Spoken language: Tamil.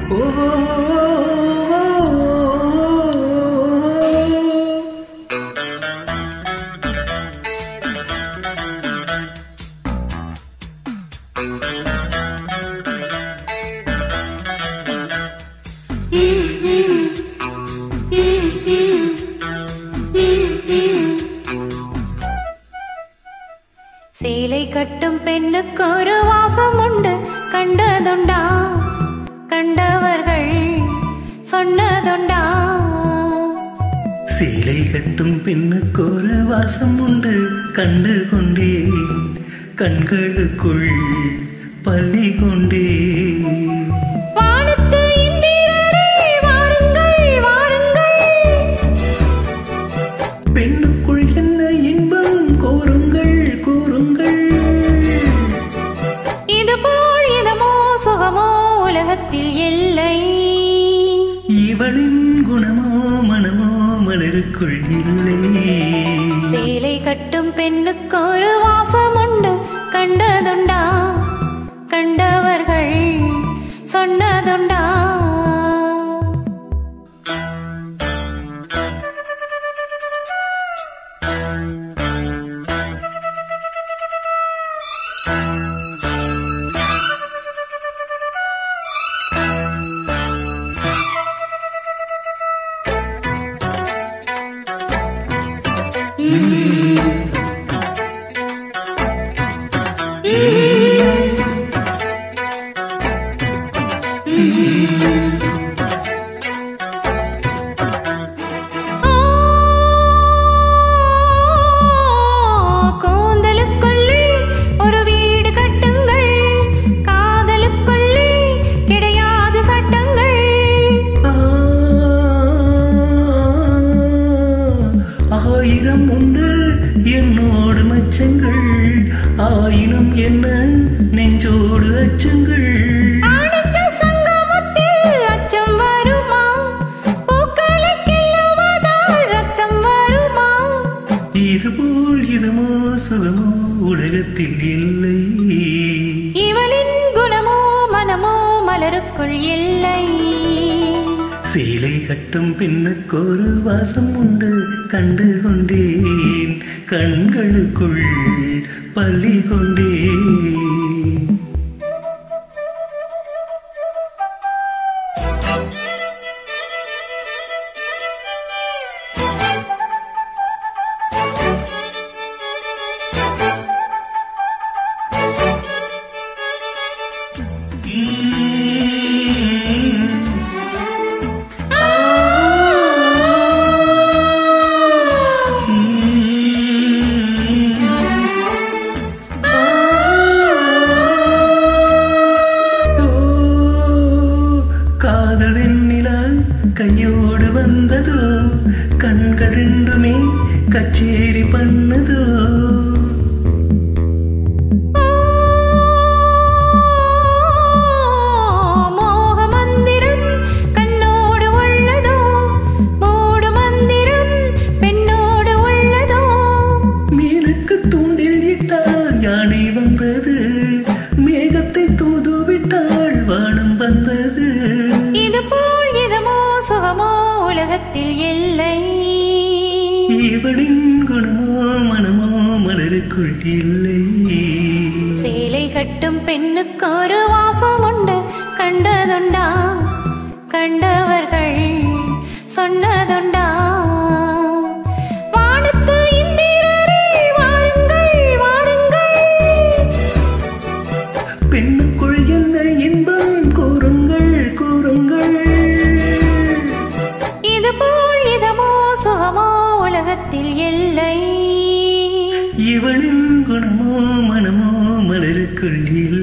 சேலை கட்டும் பெண்ணுக்கு ஒரு வாசம் உண்டு கண்டதுண்டா கண்டவர்கள் சொன்னதுண்டா சீலை கட்டும் பெண்ணுக்கு ஒரு வாசம் உண்டு கண்டு கொண்டே கண்களுக்குள் பள்ளி கொண்டே வானத்து இந்திரரே வாருங்கள் வாருங்கள் பெண்ணுக்குள் என்ன இன்பம் கூறுங்கள் கூறுங்கள் இது போல் இதமோ சுகமோ உலகத்தில் இல்லை இவளின் குணமோ மனமோ மலருக்குள் இல்லை சேலை கட்டும் பெண்ணுக்கு ஒரு வாசம் உண்டு கண்டதுண்டா கண்டவர்கள் சொன்னதுண்டா கூந்தலுக்குள்ளே ஒரு வீடு கட்டுங்கள் காதலுக்குள்ளே கிடையாது சட்டங்கள் ஆ, ஆயிரம் உண்டு என்னோடு மச்சங்கள் ஆயிரம் என்ன நெஞ்சோடு அச்சங்கள் ஆனந்த சங்கமத்தில் அச்சம் வருமா பூக்களை கிள்ளுவதால் ரத்தம் வருமா இதுபோல் இதுமோ சுகமோ உலகத்தில் இல்லை இவளின் குணமோ மனமோ மலருக்குள் இல்லை சேலை கட்டும் பின்னுக்கு ஒரு வாசம் உண்டு கண்டு கொண்டேன் கண்களுக்குள் பள்ளி கொண்டேன் ஓ, காதலின் நிலா கையோடு வந்ததோ கண்கள் ரெண்டுமே கச்சேரி பண்ணதோ மோக மந்திரம் கண்ணோடு உள்ளதோ மூடு மந்திரம் பெண்ணோடு உள்ளதோ மீனுக்கு தூண்டில் இட்டால் யானை வந்தது மேகத்தை தூது விட்டால் வானம் வந்தது இது போல் இதமோ சுகமோ உலகத்தில் இல்லை இவளின் குணமோ மனமோ மலருக்குள் இல்லை சேலை கட்டும் பெண்ணுக்கு ஒரு வாசம் உண்டு கண்டதுண்டா கண்டவர்கள் சொன்னதுண்டா வானத்து இந்திரரே வாருங்கள் வாருங்கள் பெண்ணுக்குள் என்ன இன்பம் கூறுங்கள் கூறுங்கள் இது போல் இதமோ சுகமோ உலகத்தில் இல்லை இவளின் குணமோ மனமோ மலருக்குள் இல்லை